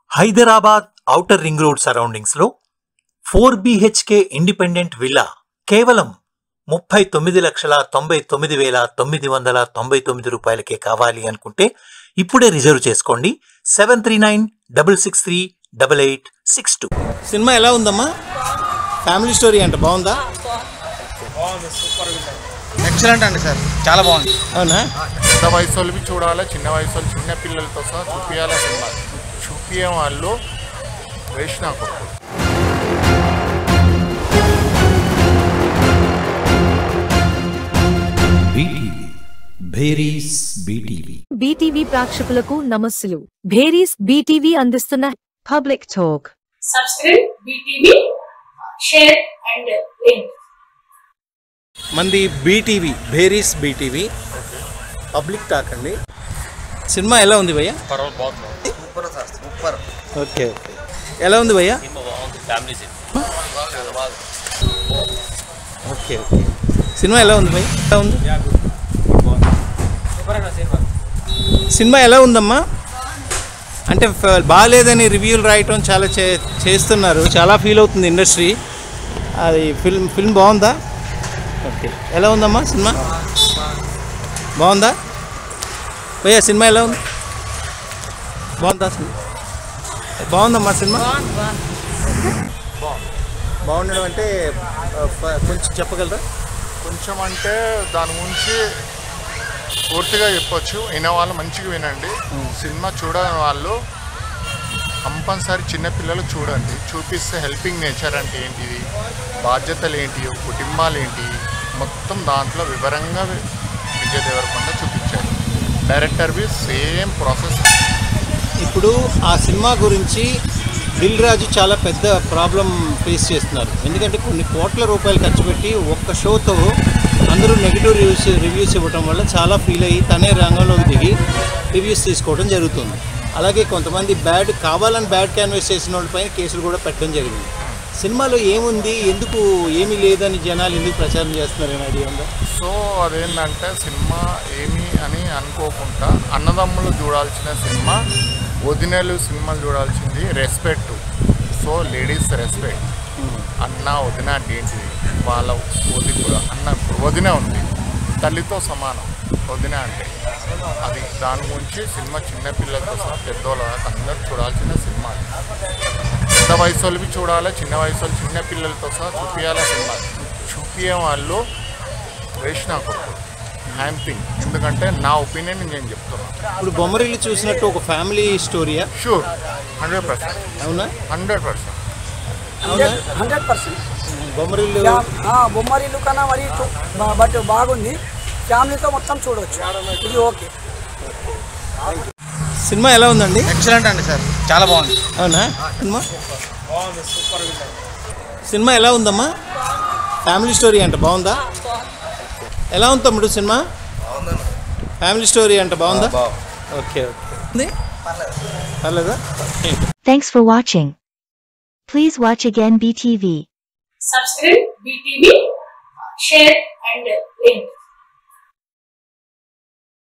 Hyderabad outer ring road surroundings లో four BHK independent villa కేవలం ముప్పై తొమ్మిది లక్షల తొంభై తొమ్మిది వేల తొమ్మిది వందల తొంభై తొమ్మిది రూపాయలకే కావాలి అనుకుంటే ఇప్పుడే రిజర్వ్ చేసుకోండి seven three nine double six three double eight six two cinema ఎలా ఉందమ్మా ఫ్యామిలీ స్టోరీ అంట బాగుందా ఎక్సలెంట్ అండి సార్ చాలా బాగుంది అవునా పెద్ద వయసు వాళ్ళవి చూడాలి చిన్న వయసు వాళ్ళు చిన్న పిల్లలతో సహా చూపించాలి సినిమా చూపించే వాళ్ళు వేసిన కొడుకు బీటీవీ భేరీస్ బీటీవీ బీటీవీ ప్రేక్షకులకు నమస్సులు భేరీస్ బీటీవీ అందిస్తున్న public talk subscribe BTV, share and link. మంది బీటీవీ భేరీస్ బీటీవీ పబ్లిక్ టాక్ అండి సినిమా ఎలా ఉంది భయ్య ఓకే ఓకే ఎలా ఉంది భయ్య ఓకే ఓకే సినిమా ఎలా ఉంది భయ్య ఎలా ఉంది సినిమా ఎలా ఉందమ్మా అంటే ఫ- బాగాలేదని రివ్యూలు రాయటం చాలా చే చేస్తున్నారు చాలా ఫీల్ అవుతుంది ఇండస్ట్రీ అది ఫిల్మ్ ఫిల్మ్ బాగుందా ఓకే ఎలా ఉందమ్మా సినిమా బాగుందా భయ్యా సినిమా ఎలా ఉంది బాగుందా సినిమా బాగుందమ్మా సినిమా బాగుండడం అంటే ఆ, ఫ- కొంచెం చెప్పగలరా కొంచెం అంటే దాని గురించి పూర్తిగా చెప్పొచ్చు విన వాళ్ళు మంచిగా వినండి సినిమా చూడని వాళ్ళు కంపల్సరీ చిన్నపిల్లలు చూడండి చూపిస్తే హెల్పింగ్ నేచర్ అంటే ఏంటిది బాధ్యతలు ఏంటి కుటుంబాలు ఏంటి మొత్తం దాంట్లో వివరంగా వి- విజయ్ దేవరకొండ చూపించారు డైరెక్టర్ బి సేమ్ ప్రాసెస్ ఇప్పుడు ఆ సినిమా గురించి దిల్ రాజు చాలా పెద్ద ప్రాబ్లం ఫేస్ చేస్తున్నారు ఎందుకంటే కొన్ని కోట్ల రూపాయలు ఖర్చు పెట్టి ఒక్క షోతో అందరూ నెగిటివ్ రివ్యూస్ రివ్యూస్ ఇవ్వడం వల్ల చాలా ఫీల్ అయ్యి తనే రంగంలోకి దిగి రివ్యూస్ తీసుకోవడం జరుగుతుంది అలాగే కొంతమంది బ్యాడ్ కావాలని బ్యాడ్ క్యాన్వస్ చేసిన వాళ్ళపైన కేసులు కూడా పెట్టడం జరిగింది సినిమాలో ఏముంది ఎందుకు ఏమీ లేదని జనాలు ఎందుకు ప్రచారం చేస్తున్నారని ఐడియా ఉందా సో అదేంటంటే సినిమా ఏమి అని అనుకోకుండా అన్నదమ్ములు చూడాల్సిన సినిమా వదినలు సినిమాలు చూడాల్సింది రెస్పెక్ట్ సో లేడీస్ రెస్పెక్ట్ అన్న వదిన అంటే ఏంటిది వాళ్ళ వది కూడా అన్న ఇప్పుడు వదిన ఉంది తల్లితో సమానం వదిన అంటే అది దాని గురించి సినిమా చిన్నపిల్లలతో సహా పెద్దోళ్ళ దాకా అందరూ చూడాల్సిన సినిమా పెద్ద వయసు వాళ్ళవి చూడాలి చిన్న వయసు వాళ్ళు చిన్న పిల్లలతో సహా చూపించాలి సినిమా చూపించే వాళ్ళు వేసిన కొడుకు హ్యామ్ థింగ్ ఎందుకంటే నా ఒపీనియన్ నేను చెప్తున్నాను ఇప్పుడు బొమ్మరిల్లు చూసినట్టు ఒక ఫ్యామిలీ స్టోరీయా షూర్ హండ్రెడ్ పర్సెంట్ అవునా హండ్రెడ్ పర్సెంట్ అవునా హండ్రెడ్ పర్సెంట్ బొమ్మరిల్లు బొమ్మరిల్లు కన్నా మరి టు- బా- బట్ బాగుంది ఫ్యామిలీతో మొత్తం చూడవచ్చు ఇది ఓకే సినిమా ఎలా ఉందండి ఎక్సలెంట్ అండి సార్ చాలా బాగుంది అవునా సినిమా సినిమా ఎలా ఉందమ్మా ఫ్యామిలీ స్టోరీ అంట బాగుందా ఎలా ఉంది తమ్ముడు సినిమా ఫ్యామిలీ స్టోరీ అంట బాగుందా ఓకే ఓకే ఉంది? పర్లేదా thanks for watching please watch again BTV Subscribe BTV, share and link.